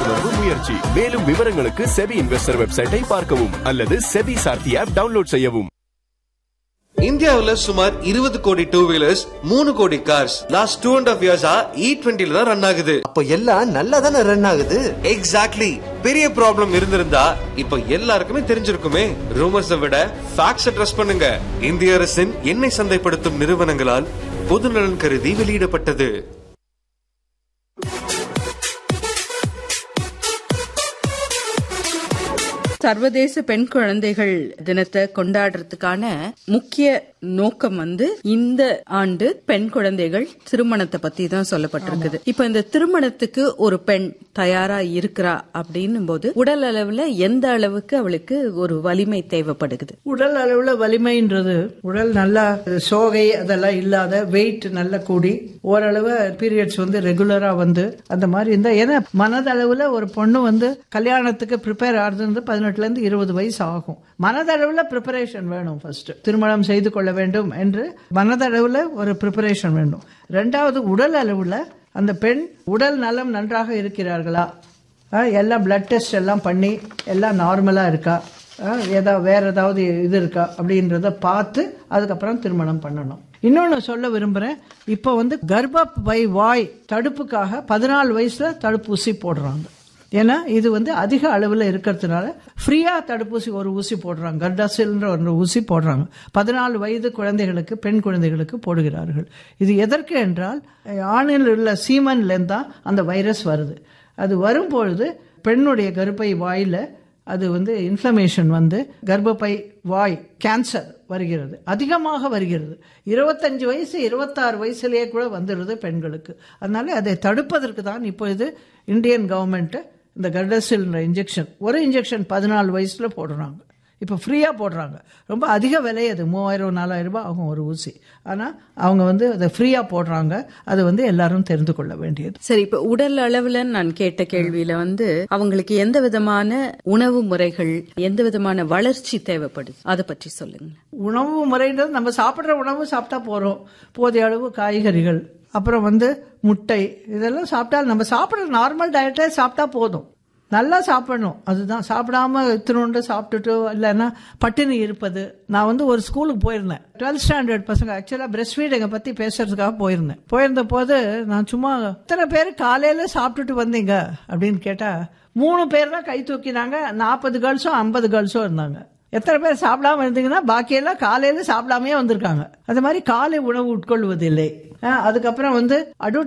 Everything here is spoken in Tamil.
விழிப்புணர்வு முயற்சி மேலும் விவரங்களுக்கு செபி இன்வெஸ்டர் வெப்சைட்டை பார்க்கவும் அல்லது செபி சார்த்தி ஆப் டவுன்லோட் செய்யவும் இந்தியாவுல சுமார் இருபது கோடி டூ வீலர்ஸ் மூணு கோடி cars last two and half இயர்ஸா இ டுவெண்ட்டில தான் ரன் ஆகுது அப்போ எல்லாம் நல்லா தானே ரன் ஆகுது எக்ஸாக்ட்லி பெரிய ப்ராப்ளம் இருந்திருந்தா இப்ப எல்லாருக்குமே தெரிஞ்சிருக்குமே ரூமர்ஸை விட ஃபேக்ட்ஸ் ட்ரஸ்ட் பண்ணுங்க இந்திய அரசின் எண்ணெய் சந்தைப்படுத்தும் நிறுவனங்களால் பொதுநலன் கருதி வெளியிடப்பட்டது சர்வதேச பெண் குழந்தைகள் தினத்தை கொண்டாடுறதுக்கான முக்கிய நோக்கம் வந்து இந்த ஆண்டு பெண் குழந்தைகள் திருமணத்தை பத்தி தான் சொல்லப்பட்டிருக்குது இப்ப இந்த திருமணத்துக்கு ஒரு பெண் தயாரா இருக்கிறா அப்படின்னும் போது உடல் அளவுல எந்த அளவுக்கு அவளுக்கு ஒரு வலிமை தேவைப்படுகிறது உடல் அளவுல வலிமைன்றது உடல் நல்லா சோகை அதெல்லாம் இல்லாத வெயிட் நல்லா கூடி ஓரளவு பீரியட்ஸ் வந்து ரெகுலரா வந்து அந்த மாதிரி இருந்தா ஏன்னா மனதளவுல ஒரு பொண்ணு வந்து கல்யாணத்துக்கு ப்ரிப்பேர் ஆகுறது பதினெட்டுல இருந்து இருபது வயசு ஆகும் மனதளவுல ப்ரிப்பரேஷன் வேணும் ஃபர்ஸ்ட் திருமணம் செய்து கொள்ள வேண்டும் என்று மனதளவுல ஒரு ப்ரிப்பரேஷன் வேண்டும் ரெண்டாவது உடல் அளவுல அந்த பெண் உடல் நலம் நன்றாக இருக்கிறார்களா ஆஹ் எல்லாம் பிளட் டெஸ்ட் எல்லாம் பண்ணி எல்லாம் நார்மலா இருக்கா ஆஹ் ஏதாவது வேற ஏதாவது இது இருக்கா அப்படின்றத பார்த்து அதுக்கப்புறம் திருமணம் பண்ணணும் இன்னொன்று சொல்ல விரும்புகிறேன் இப்போ வந்து கர்ப்பப்பை வாய் தடுப்புக்காக பதினாலு வயசுல தடுப்பூசி போடுறாங்க ஏன்னா இது வந்து அதிக அளவில் இருக்கிறதுனால ஃப்ரீயாக தடுப்பூசி ஒரு ஊசி போடுறாங்க கர்டாசில்ன்ற ஒரு ஊசி போடுறாங்க பதினாலு வயது குழந்தைகளுக்கு பெண் குழந்தைகளுக்கு போடுகிறார்கள் இது எதற்கு என்றால் ஆணில் உள்ள சீமன்லேருந்து தான் அந்த வைரஸ் வருது அது வரும்பொழுது பெண்ணுடைய கருப்பை வாயில் அது வந்து இன்ஃப்ளமேஷன் வந்து கர்ப்பப்பை வாய் கேன்சர் வருகிறது அதிகமாக வருகிறது இருபத்தஞ்சு வயசு இருபத்தாறு வயசுலேயே கூட வந்துடுது பெண்களுக்கு அதனால அதை தடுப்பதற்கு தான் இப்போ இது இந்தியன் கவர்மெண்ட் இந்த கர்டசில்ன்ற இன்ஜெக்ஷன் ஒரு இன்ஜெக்ஷன் பதினாலு வயசுல போடுறாங்க இப்போ ஃப்ரீயாக போடுறாங்க ரொம்ப அதிக விலை அது மூவாயிரம் நாலாயிரம் ரூபாய் ஆகும் ஒரு ஊசி ஆனால் அவங்க வந்து அதை ஃப்ரீயாக போடுறாங்க அது வந்து எல்லாரும் தெரிந்து கொள்ள வேண்டியது சரி இப்ப உடல் அளவுல நான் கேட்ட கேள்வியில வந்து அவங்களுக்கு எந்த விதமான உணவு முறைகள் எந்த விதமான வளர்ச்சி தேவைப்படுது அதை பற்றி சொல்லுங்க உணவு முறைன்றது நம்ம சாப்பிட்ற உணவு சாப்பிட்டா போகிறோம் போதிய அளவு காய்கறிகள் அப்புறம் வந்து முட்டை இதெல்லாம் சாப்பிட்டா நம்ம சாப்பிட்ற நார்மல் டயட்டே சாப்பிட்டா போதும் நல்லா சாப்பிடணும் அதுதான் சாப்பிடாம இத்தினோண்டு சாப்பிட்டுட்டு இல்லைன்னா பட்டினி இருப்பது நான் வந்து ஒரு ஸ்கூலுக்கு போயிருந்தேன் டுவெல்த் ஸ்டாண்டர்ட் பசங்க ஆக்சுவலாக பிரஸ்ட் ஃபீடிங்கை பற்றி பேசுறதுக்காக போயிருந்தேன் போயிருந்த போது நான் சும்மா இத்தனை பேர் காலையில் சாப்பிட்டுட்டு வந்தீங்க அப்படின்னு கேட்டால் மூணு பேர் தான் கை தூக்கினாங்க நாற்பது கேர்ள்ஸும் ஐம்பது கேர்ள்ஸும் இருந்தாங்க எத்தனை பேர் சாப்பிடாம இருந்தீங்கன்னா பாக்கியெல்லாம் காலையில சாப்பிடாமே வந்திருக்காங்க அது மாதிரி காலை உணவு உட்கொள்வதில்லை அஹ் அதுக்கப்புறம் வந்து அடு